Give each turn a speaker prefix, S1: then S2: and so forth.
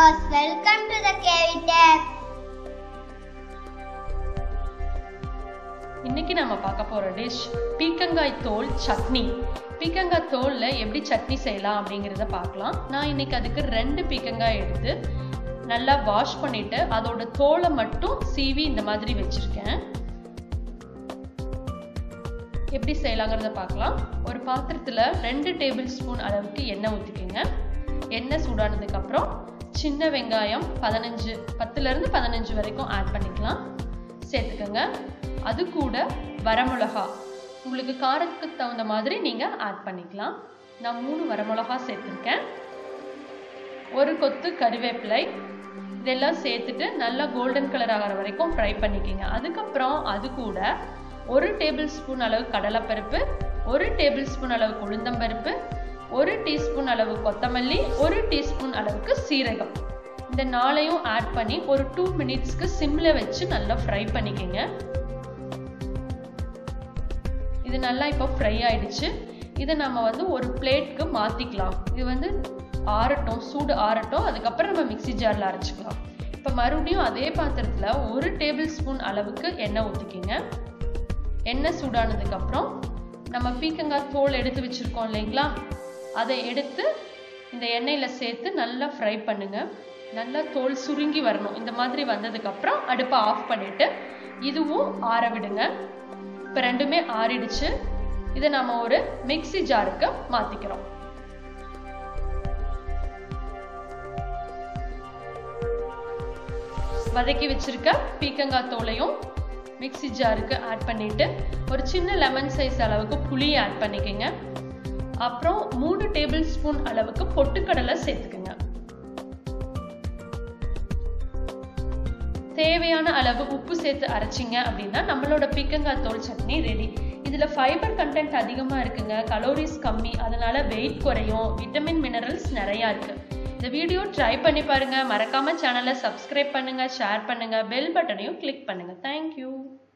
S1: viewers, welcome to the KV Tech.
S2: இன்னைக்கு நம்ம பார்க்க போற டிஷ் பீக்கங்காய் தோல் சட்னி பீக்கங்காய் தோல்ல எப்படி சட்னி செய்யலாம் அப்படிங்கிறத பார்க்கலாம் நான் இன்னைக்கு அதுக்கு ரெண்டு பீக்கங்காய் எடுத்து நல்லா வாஷ் பண்ணிட்டு அதோட தோலை மட்டும் சீவி இந்த மாதிரி வச்சிருக்கேன் எப்படி செய்யலாங்கிறத பார்க்கலாம் ஒரு பாத்திரத்துல ரெண்டு டேபிள் ஸ்பூன் அளவுக்கு எண்ணெய் ஊற்றிக்கோங்க எண்ணெய் சூடானதுக்கு அப்புறம் சின்ன வெங்காயம் பதினஞ்சு பத்துல இருந்து பதினஞ்சு வரைக்கும் ஆட் பண்ணிக்கலாம் சேர்த்துக்கோங்க அது கூட வரமிளகா உங்களுக்கு காரத்துக்கு தகுந்த மாதிரி நீங்க ஆட் பண்ணிக்கலாம் நான் மூணு வரமிளகா சேர்த்துருக்கேன் ஒரு கொத்து கருவேப்பிலை இதெல்லாம் சேர்த்துட்டு நல்லா கோல்டன் கலர் ஆகிற வரைக்கும் ஃப்ரை பண்ணிக்கிங்க அதுக்கப்புறம் அது கூட ஒரு டேபிள் ஸ்பூன் அளவு கடலைப்பருப்பு ஒரு டேபிள் ஸ்பூன் அளவு உளுந்தம்பருப்பு ஒரு டீஸ்பூன் அளவு கொத்தமல்லி ஒரு டீஸ்பூன் அளவுக்கு சீரகம் இந்த நாளையும் ஆட் பண்ணி ஒரு டூ மினிட்ஸ்க்கு சிம்ல வச்சு நல்லா ஃப்ரை பண்ணிக்கோங்க இது நல்லா இப்போ ஃப்ரை ஆயிடுச்சு இதை நம்ம வந்து ஒரு பிளேட்க்கு மாத்திக்கலாம் இது வந்து ஆறட்டும் சூடு ஆறட்டும் அதுக்கப்புறம் நம்ம மிக்சி ஜாரில் அரைச்சிக்கலாம் இப்போ மறுபடியும் அதே பாத்திரத்தில் ஒரு டேபிள் ஸ்பூன் அளவுக்கு எண்ணெய் ஊற்றிக்கிங்க எண்ணெய் சூடானதுக்கு அப்புறம் நம்ம பீக்கங்காய் தோல் எடுத்து வச்சிருக்கோம் இல்லைங்களா அதை எடுத்து இந்த எண்ணெயில் சேர்த்து நல்லா ஃப்ரை பண்ணுங்க நல்லா தோல் சுருங்கி வரணும் இந்த மாதிரி வந்ததுக்கு அப்புறம் அடுப்பை ஆஃப் பண்ணிட்டு இதுவும் ஆற விடுங்க இப்போ ரெண்டுமே ஆறிடுச்சு இதை நம்ம ஒரு மிக்சி ஜாருக்கு மாத்திக்கிறோம் வதக்கி வச்சிருக்க பீக்கங்காய் தோலையும் மிக்சி ஜாருக்கு ஆட் பண்ணிட்டு ஒரு சின்ன லெமன் சைஸ் அளவுக்கு புளி ஆட் பண்ணிக்கோங்க அப்புறம் மூணு டேபிள் ஸ்பூன் அளவுக்கு பொட்டுக்கடலை சேர்த்துக்குங்க தேவையான அளவு உப்பு சேர்த்து அரைச்சிங்க அப்படின்னா நம்மளோட பீக்கங்காய் தோல் சட்னி ரெடி இதுல ஃபைபர் கண்டென்ட் அதிகமா இருக்குங்க கலோரிஸ் கம்மி அதனால வெயிட் குறையும் விட்டமின் மினரல்ஸ் நிறைய இருக்கு இந்த வீடியோ ட்ரை பண்ணி பாருங்க மறக்காம சேனலை சப்ஸ்கிரைப் பண்ணுங்க ஷேர் பண்ணுங்க பெல் பட்டனையும் கிளிக் பண்ணுங்க தேங்க்யூ